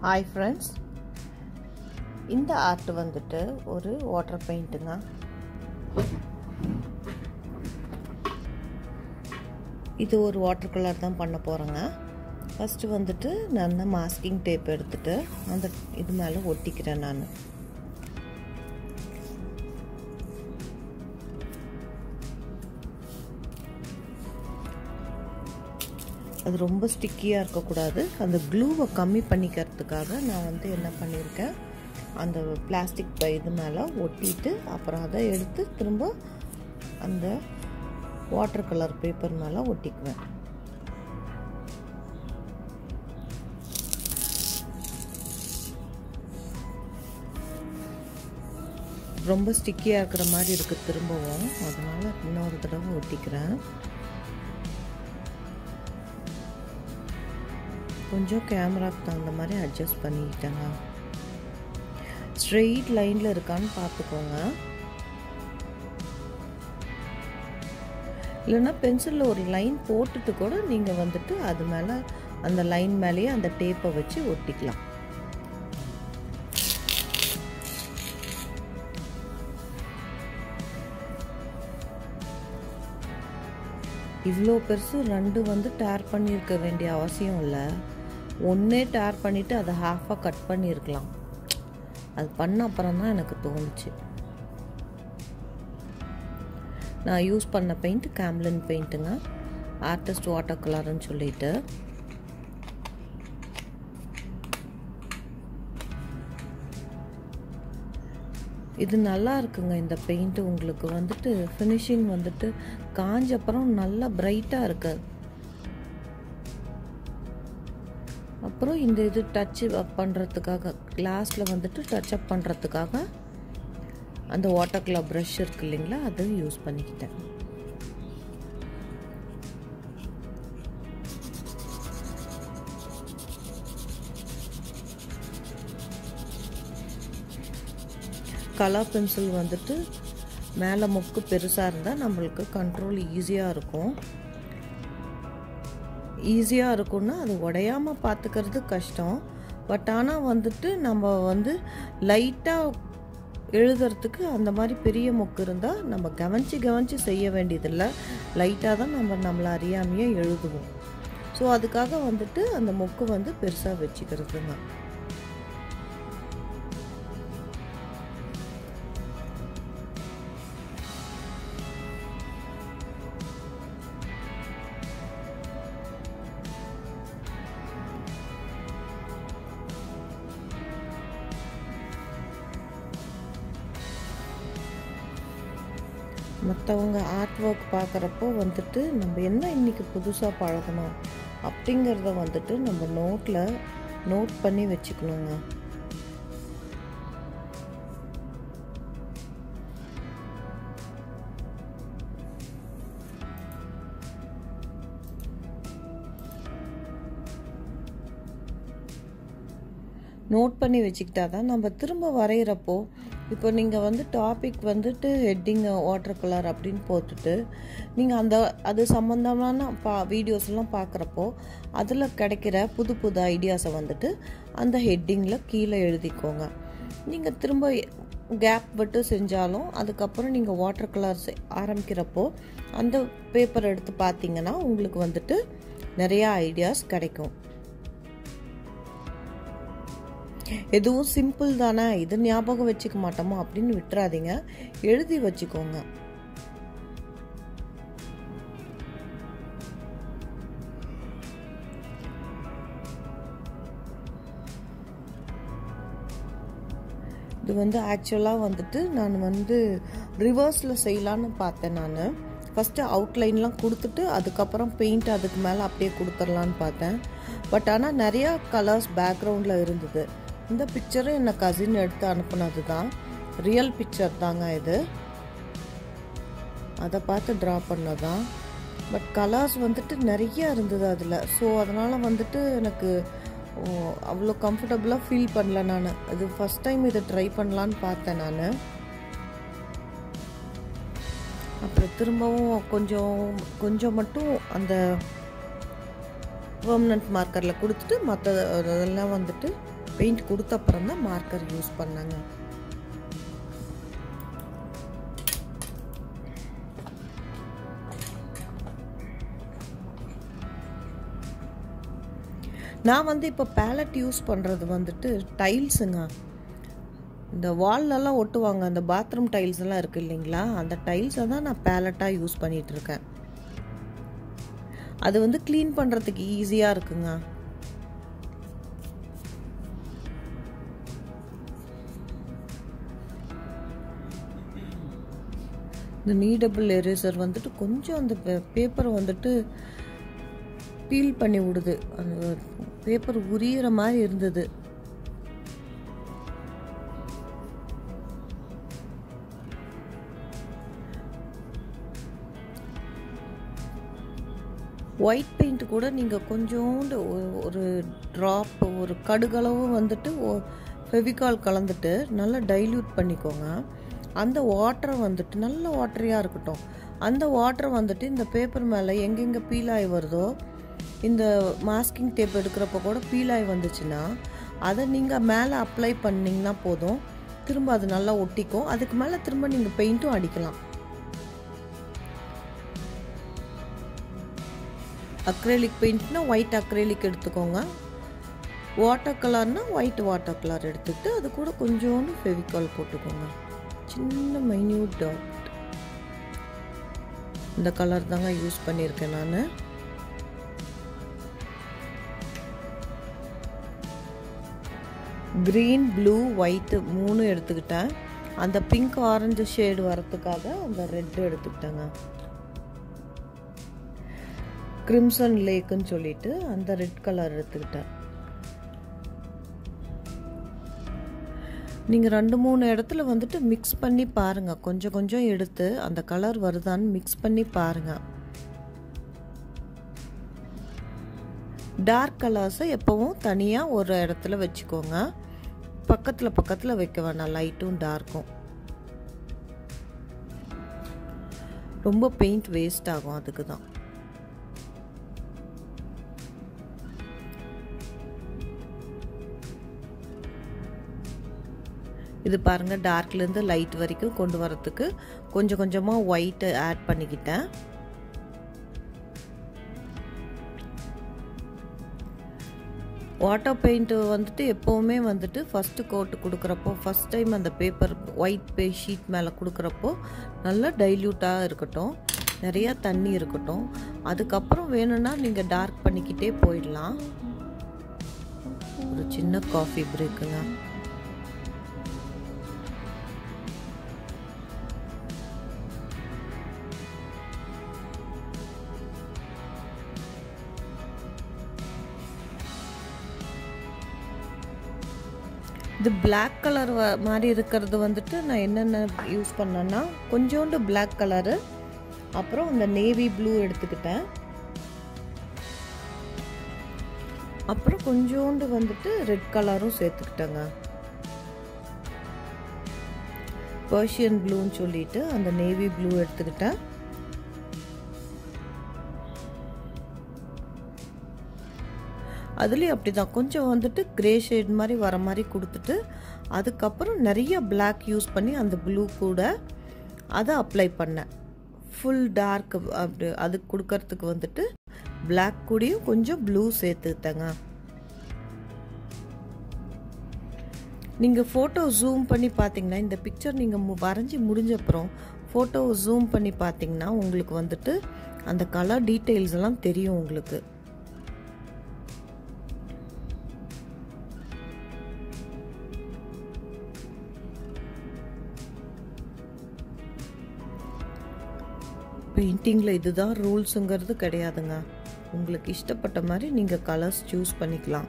hi friends இந்த art வந்துட்டு ஒரு வாட்டர் பெயிண்ட்டுங்க இது ஒரு வாட்டர் கலர் தான் பண்ண போகிறேங்க ஃபஸ்ட்டு வந்துட்டு நான் மாஸ்கிங் டேப் எடுத்துட்டு அந்த இது மேலே ஒட்டிக்கிறேன் நான் அது ரொம்ப ஸ்டிக்கியாக இருக்கக்கூடாது அந்த க்ளூவை கம்மி பண்ணிக்கிறதுக்காக நான் வந்து என்ன பண்ணியிருக்கேன் அந்த பிளாஸ்டிக் இது மேலே ஒட்டிட்டு அப்புறம் அதை எடுத்து திரும்ப அந்த வாட்டர் கலர் பேப்பர் மேலே ஒட்டிக்குவேன் ரொம்ப ஸ்டிக்கியாக இருக்கிற மாதிரி இருக்குது திரும்பவும் அதனால் இன்னொரு தடவை ஒட்டிக்கிறேன் கொஞ்சம் கேமராக்கு தகுந்த மாதிரி அட்ஜஸ்ட் பண்ணிக்கிட்டேங்க ஸ்ட்ரெயிட் லைனில் இருக்கான்னு பார்த்துக்கோங்க இல்லைன்னா பென்சிலில் ஒரு லைன் போட்டுட்டு கூட நீங்கள் வந்துட்டு அது மேலே அந்த லைன் மேலேயே அந்த டேப்பை வச்சு ஒட்டிக்கலாம் இவ்வளோ பெருசு ரெண்டு வந்து டேர் பண்ணியிருக்க வேண்டிய அவசியம் இல்லை ஒன்றே டேர் பண்ணிவிட்டு அதை ஹாஃபாக கட் பண்ணியிருக்கலாம் அது பண்ண அப்புறம் தான் எனக்கு தோணுச்சு நான் யூஸ் பண்ண பெயிண்ட் கேம்லின் பெயிண்ட்டுங்க ஆர்டிஸ்ட் வாட்டர் கலர்னு சொல்லிட்டு இது நல்லா இருக்குங்க இந்த பெயிண்ட் உங்களுக்கு வந்துட்டு ஃபினிஷிங் வந்துட்டு காஞ்ச அப்புறம் நல்லா பிரைட்டாக இருக்கு அப்புறம் இந்த இது டச் அப் பண்ணுறதுக்காக கிளாஸில் வந்துட்டு டச் அப் பண்ணுறதுக்காக அந்த வாட்டர் கலர் ப்ரஷ் இருக்கு இல்லைங்களா அது யூஸ் பண்ணிக்கிட்டேன் கலர் பென்சில் வந்துட்டு மேலே முக்கு பெருசாக இருந்தால் நம்மளுக்கு கண்ட்ரோல் ஈஸியாக இருக்கும் ஈஸியாக இருக்கும்னா அது உடையாமல் பார்த்துக்கிறது கஷ்டம் பட் ஆனால் வந்துட்டு நம்ம வந்து லைட்டாக எழுதுறதுக்கு அந்த மாதிரி பெரிய மொக்கு இருந்தால் நம்ம கவனித்து கவனித்து செய்ய வேண்டியதில்லை லைட்டாக தான் நம்ம நம்மளை அறியாமையே எழுதுவோம் ஸோ அதுக்காக வந்துட்டு அந்த மொக்கு வந்து பெருசாக வச்சுக்கிறதுங்க மற்றவங்க ஆர்ட் ஒர்க் பார்க்குறப்போ வந்துட்டு நம்ம என்ன இன்றைக்கி புதுசாக பழகணும் அப்படிங்கிறத வந்துட்டு நம்ம நோட்டில் நோட் பண்ணி வச்சுக்கணுங்க நோட் பண்ணி வச்சுக்கிட்டா தான் நம்ம திரும்ப வரைகிறப்போ இப்போ நீங்கள் வந்து டாபிக் வந்துட்டு ஹெட்டிங் வாட்டர் கலர் அப்படின்னு போட்டுட்டு நீங்கள் அந்த அது சம்மந்தமான பா வீடியோஸ்லாம் பார்க்குறப்போ அதில் கிடைக்கிற புது புது ஐடியாஸை வந்துட்டு அந்த ஹெட்டிங்கில் கீழே எழுதிக்கோங்க நீங்கள் திரும்ப கேப் விட்டு செஞ்சாலும் அதுக்கப்புறம் நீங்கள் வாட்டர் கலர் ஆரம்பிக்கிறப்போ அந்த பேப்பர் எடுத்து பார்த்தீங்கன்னா உங்களுக்கு வந்துட்டு நிறையா ஐடியாஸ் கிடைக்கும் எதுவும் சிம்பிள் தானே இது ஞாபகம் வச்சுக்க மாட்டோமோ அப்படின்னு விட்டுறாதீங்க எழுதி வச்சுக்கோங்க இது வந்து ஆக்சுவலாக வந்துட்டு நான் வந்து ரிவர்ஸில் செய்யலான்னு பார்த்தேன் நான் ஃபஸ்ட்டு அவுட்லைன்லாம் கொடுத்துட்டு அதுக்கப்புறம் பெயிண்ட் அதுக்கு மேலே அப்படியே கொடுத்துர்லான்னு பார்த்தேன் பட் ஆனால் நிறையா கலர்ஸ் பேக்ரவுண்டில் இருந்தது இந்த பிக்சரும் என்னை கசின் எடுத்து அனுப்புனது தான் ரியல் பிக்சர் தாங்க இது அதை பார்த்து ட்ரா பண்ணதான் பட் கலர்ஸ் வந்துட்டு நிறைய இருந்தது அதில் ஸோ அதனால் வந்துட்டு எனக்கு அவ்வளோ கம்ஃபர்டபுளாக ஃபீல் பண்ணல நான் இது ஃபஸ்ட் டைம் இதை ட்ரை பண்ணலான்னு பார்த்தேன் நான் அப்புறம் திரும்பவும் கொஞ்சம் கொஞ்சம் மட்டும் அந்த பெர்மனண்ட் மார்க்கரில் கொடுத்துட்டு மற்ற இதெல்லாம் வந்துட்டு பெயிண்ட் கொடுத்த அப்புறம் தான் மார்க்கர் யூஸ் பண்ணாங்க நான் வந்து இப்போ பேலட் யூஸ் பண்ணுறது வந்துட்டு டைல்ஸுங்க இந்த வால்லலாம் ஒட்டுவாங்க அந்த பாத்ரூம் டைல்ஸ் எல்லாம் இருக்கு இல்லைங்களா அந்த டைல்ஸை தான் நான் பேலட்டாக யூஸ் பண்ணிட்டு இருக்கேன் அது வந்து க்ளீன் பண்ணுறதுக்கு ஈஸியாக இருக்குங்க இந்த நீடபிள் எரேசர் வந்துட்டு கொஞ்சம் அந்த பேப்பரை வந்துட்டு பீல் பண்ணி விடுது அந்த பேப்பர் உரியிற மாதிரி இருந்தது ஒயிட் பெயிண்ட் கூட நீங்கள் கொஞ்சோண்டு ஒரு ட்ராப் ஒரு கடுகளவு வந்துட்டு ஃபெவிகால் கலந்துட்டு நல்லா டைல்யூட் பண்ணிக்கோங்க அந்த வாட்டரை வந்துட்டு நல்ல வாட்டரியாக இருக்கட்டும் அந்த வாட்டரை வந்துட்டு இந்த பேப்பர் மேலே எங்கெங்கே பீல் ஆகி வருதோ இந்த மாஸ்கிங் டேப் எடுக்கிறப்ப கூட பீல் ஆகி வந்துச்சுன்னா அதை நீங்கள் மேலே அப்ளை பண்ணிங்கன்னா போதும் திரும்ப அது நல்லா ஒட்டிக்கும் அதுக்கு மேலே திரும்ப நீங்கள் பெயிண்ட்டும் அடிக்கலாம் அக்ரேலிக் பெயிண்ட்னா ஒயிட் அக்ரேலிக் எடுத்துக்கோங்க வாட்டர் கலர்னா ஒயிட் வாட்டர் கலர் எடுத்துக்கிட்டு அது கூட கொஞ்சோண்டு ஃபெவிகால் போட்டுக்கோங்க சின்ன மைன்யூட் டாட் இந்த கலர் தாங்க யூஸ் பண்ணியிருக்கேன் நான் க்ரீன் ப்ளூ ஒயிட்டு மூணு எடுத்துக்கிட்டேன் அந்த பிங்க் ஆரஞ்சு ஷேடு வரத்துக்காக அந்த ரெட் எடுத்துக்கிட்டேங்க கிரிம்சன் லேக்குன்னு சொல்லிட்டு அந்த ரெட் கலர் எடுத்துக்கிட்டேன் நீங்கள் ரெண்டு மூணு இடத்துல வந்துட்டு மிக்ஸ் பண்ணி பாருங்கள் கொஞ்சம் கொஞ்சம் எடுத்து அந்த கலர் வருதான்னு மிக்ஸ் பண்ணி பாருங்கள் டார்க் கலர்ஸை எப்போவும் தனியாக ஒரு இடத்துல வச்சுக்கோங்க பக்கத்தில் பக்கத்தில் வைக்க வேணாம் லைட்டும் டார்க்கும் ரொம்ப பெயிண்ட் வேஸ்ட் ஆகும் அதுக்கு தான் இது பாருங்கள் டார்க்லேருந்து லைட் வரைக்கும் கொண்டு வரத்துக்கு கொஞ்சம் கொஞ்சமாக ஒயிட்டு ஆட் பண்ணிக்கிட்டேன் வாட்டர் பெயிண்ட்டு வந்துட்டு எப்போவுமே வந்துட்டு ஃபஸ்ட்டு கோட்டு கொடுக்குறப்போ ஃபஸ்ட் டைம் அந்த பேப்பர் ஒயிட் பே ஷீட் மேலே கொடுக்குறப்போ நல்லா டைல்யூட்டாக இருக்கட்டும் நிறையா தண்ணி இருக்கட்டும் அதுக்கப்புறம் வேணும்னா நீங்கள் டார்க் பண்ணிக்கிட்டே போயிடலாம் ஒரு சின்ன காஃபி பிரேக்குங்க இது பிளாக் கலர் மாதிரி இருக்கிறது வந்துட்டு நான் என்னென்ன யூஸ் பண்ணேன்னா கொஞ்சோண்டு பிளாக் கலரு அப்புறம் இந்த நேவி ப்ளூ எடுத்துக்கிட்டேன் அப்புறம் கொஞ்சோண்டு வந்துட்டு ரெட் கலரும் சேர்த்துக்கிட்டேங்க பர்ஷியன் ப்ளூன்னு சொல்லிட்டு அந்த நேவி ப்ளூ எடுத்துக்கிட்டேன் அதுலேயும் அப்படி தான் கொஞ்சம் வந்துட்டு க்ரே ஷேட் மாதிரி வர மாதிரி கொடுத்துட்டு அதுக்கப்புறம் நிறைய பிளாக் யூஸ் பண்ணி அந்த ப்ளூ கூட அதை அப்ளை பண்ணேன் ஃபுல் டார்க் அப்படி அதுக்கு கொடுக்கறதுக்கு வந்துட்டு பிளாக் கூடயும் கொஞ்சம் ப்ளூ சேர்த்துக்கிட்டேங்க நீங்கள் ஃபோட்டோ ஜூம் பண்ணி பார்த்தீங்கன்னா இந்த பிக்சர் நீங்கள் வரைஞ்சி முடிஞ்சப்புறம் ஃபோட்டோ ஜூம் பண்ணி பார்த்தீங்கன்னா உங்களுக்கு வந்துட்டு அந்த கலர் டீட்டெயில்ஸ் எல்லாம் தெரியும் உங்களுக்கு பெயிண்டிங்கில் இதுதான் ரூல்ஸுங்கிறது கிடையாதுங்க உங்களுக்கு இஷ்டப்பட்ட மாதிரி நீங்கள் கலர்ஸ் சூஸ் பண்ணிக்கலாம்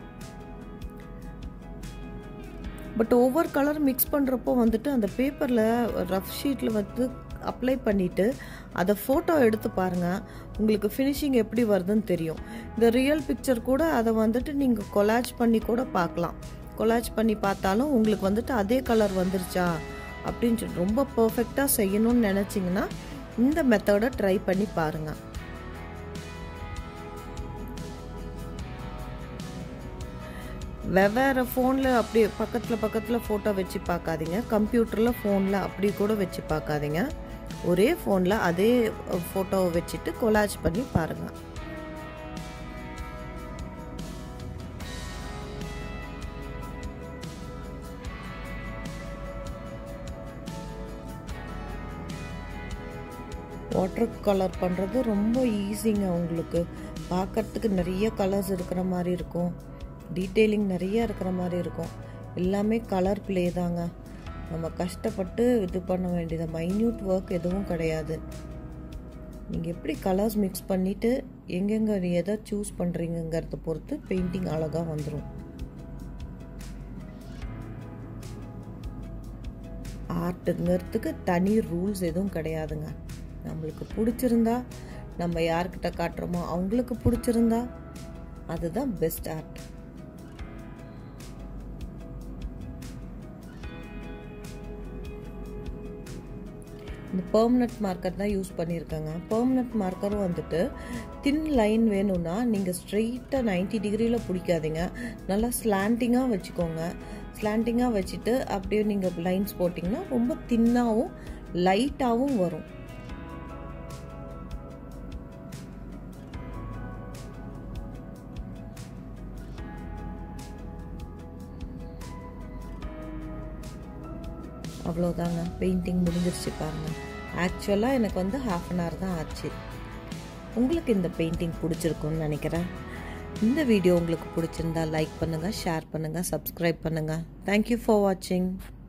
பட் ஒவ்வொரு கலர் மிக்ஸ் பண்ணுறப்போ வந்துட்டு அந்த பேப்பரில் ரஃப் ஷீட்டில் வந்து அப்ளை பண்ணிவிட்டு அதை ஃபோட்டோ எடுத்து பாருங்கள் உங்களுக்கு ஃபினிஷிங் எப்படி வருதுன்னு தெரியும் இந்த ரியல் பிக்சர் கூட அதை வந்துட்டு நீங்கள் கொலாஜ் பண்ணி கூட பார்க்கலாம் கொலாஜ் பண்ணி பார்த்தாலும் உங்களுக்கு வந்துட்டு அதே கலர் வந்துருச்சா அப்படின்னு சொல்லி ரொம்ப பர்ஃபெக்டாக செய்யணும்னு நினச்சிங்கன்னா இந்த மெத்தடை ட்ரை பண்ணி பாருங்கள் வெவ்வேறு ஃபோனில் அப்படி பக்கத்தில் பக்கத்தில் ஃபோட்டோ வச்சு பார்க்காதீங்க கம்ப்யூட்டரில் ஃபோனில் அப்படி கூட வச்சு பார்க்காதீங்க ஒரே ஃபோனில் அதே ஃபோட்டோவை வச்சுட்டு கொலாஜ் பண்ணி பாருங்கள் வாட்டர் கலர் பண்ணுறது ரொம்ப ஈஸிங்க உங்களுக்கு பார்க்கறதுக்கு நிறைய கலர்ஸ் இருக்கிற மாதிரி இருக்கும் டீட்டெயிலிங் நிறைய இருக்கிற மாதிரி இருக்கும் எல்லாமே கலர் ப்ளே தாங்க நம்ம கஷ்டப்பட்டு இது பண்ண வேண்டியது மைன்யூட் ஒர்க் எதுவும் கிடையாது நீங்கள் எப்படி கலர்ஸ் மிக்ஸ் பண்ணிவிட்டு எங்கெங்கே எதை சூஸ் பண்ணுறீங்கிறத பொறுத்து பெயிண்டிங் அழகாக வந்துடும் ஆர்ட்டுங்கிறதுக்கு தனி ரூல்ஸ் எதுவும் கிடையாதுங்க நம்மளுக்கு பிடிச்சிருந்தா நம்ம யார்கிட்ட காட்டுறோமோ அவங்களுக்கு பிடிச்சிருந்தா அதுதான் பெஸ்ட் ஆர்ட் இந்த பெர்மனட் மார்க்கர் தான் யூஸ் பண்ணியிருக்கேங்க பெர்மனட் மார்க்கரும் வந்துட்டு தின் லைன் வேணும்னா நீங்கள் ஸ்ட்ரெயிட்டாக நைன்டி டிகிரியில் பிடிக்காதீங்க நல்லா ஸ்லாண்டிங்காக வச்சுக்கோங்க ஸ்லாண்டிங்காக வச்சுட்டு அப்படியே நீங்கள் லைன்ஸ் போட்டிங்கன்னா ரொம்ப தின்னாகவும் லைட்டாகவும் வரும் அவ்வளோதாங்க பெயிண்டிங் முடிஞ்சிருச்சு பாருங்கள் ஆக்சுவலாக எனக்கு வந்து ஹாஃப் அன் ஹவர் தான் ஆச்சு உங்களுக்கு இந்த பெயிண்டிங் பிடிச்சிருக்குன்னு நினைக்கிறேன் இந்த வீடியோ உங்களுக்கு பிடிச்சிருந்தா லைக் பண்ணுங்கள் ஷேர் பண்ணுங்கள் சப்ஸ்கிரைப் பண்ணுங்கள் தேங்க்யூ ஃபார் வாட்சிங்